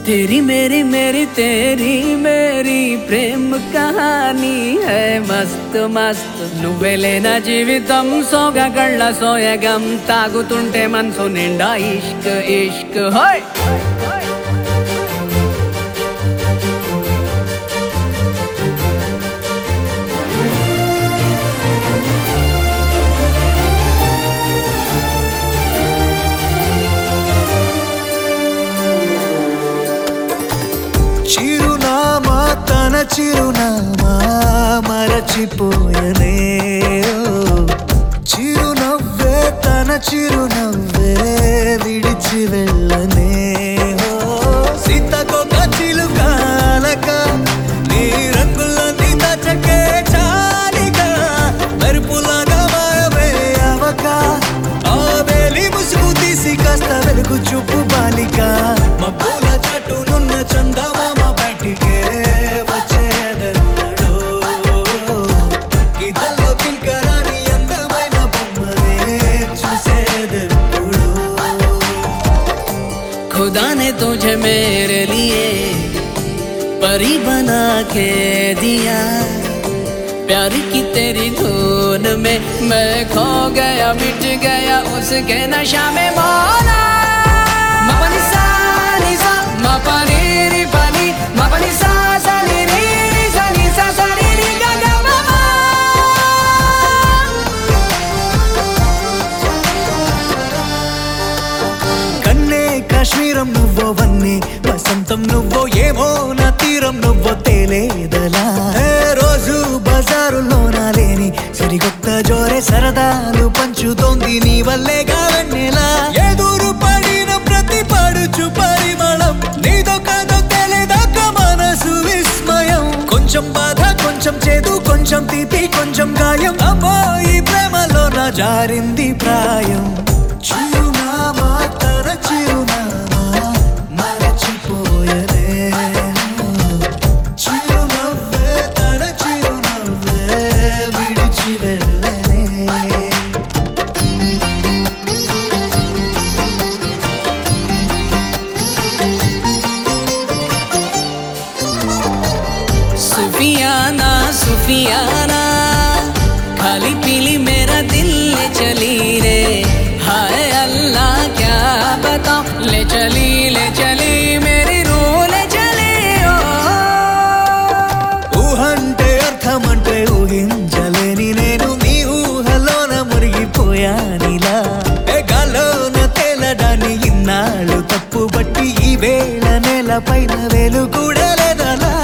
तेरी मेरी मेरी तेरी मेरी ప్రేమ కహానీ హై మస్త్ మస్త్ నువ్వెలే నా జీవితం సోగగళ్ళ సోయగం తాగుతుంటే మనసు నిండా ఇష్క్ ఇష్క్ హోయ్ చిరునామా తన చిరునామా మరచిపోయనే ఓ. చిరునవ్వే తన చిరునవ్వే విడిచి వెళ్ళనే ఓ. సీతకొక చిలుకాలక నీ రంగులన్నీ దచకే చాలిగా మెరుపులాగా మాయమే అవక ఆ వేలి ముసుగు తీసి కాస్త వెలుగు చూపు బాలిక మబ్బుల చట్టునున్న చందమామ బయటికే వచ్చేదన్నాడు ఇదల్లో కింకరాని అందమైన బొమ్మనే చూసేదెప్పుడు खुदा ने तुझे मेरे लिए परी बना के दिया प्यार की तेरी धुन में मैं खो गया मिट गया उसके नशा में मौला मपनी सा नी सा मपनी री पनी मपनी सा सा नी री री सा नी सा सा री री गा गा मा मा. కన్నే కాశ్మీరం నువ్వో వన్నే వసంతం నువ్వో ఏమో నా తీరం నువ్వో తేలేదలా ఏ రోజు బజారులోన లేని సరికొత్త జోరే సరదాలు పంచుతోంది నీ వల్లేగా వెన్నెలా ఎదురు పడిన ప్రతి పడుచు పరిమళం నీదో కాదో తెలియదాక మనసు విస్మయం కొంచెం బాధ కొంచెం చేదు కొంచెం తీపి కొంచెం గాయం అమ్మో ఈ ప్రేమలో నా జారింది ప్రాయం చిరునామా తన చిరునామా మరచిపోయనే చిరునవ్వే తన చిరునవ్వే విడిచి వెళ్ళనే सुफियाना सुफियाना खाली पीली मेरा दिल ले चली रे हाय अल्लाह क्या बताऊं ले चली ले चली मेरी रूह ले चली ओ ఊహంటే అర్థమంటే ఊహించలేని నేను నీ ఊహలోన మురిగిపోయానిలా ఏ గాల్లోన తేలడాన్ని ఇన్నాళ్ళు తప్పు బట్టి ఈ వేళ నేల పైన వేలు కూడా లేదలా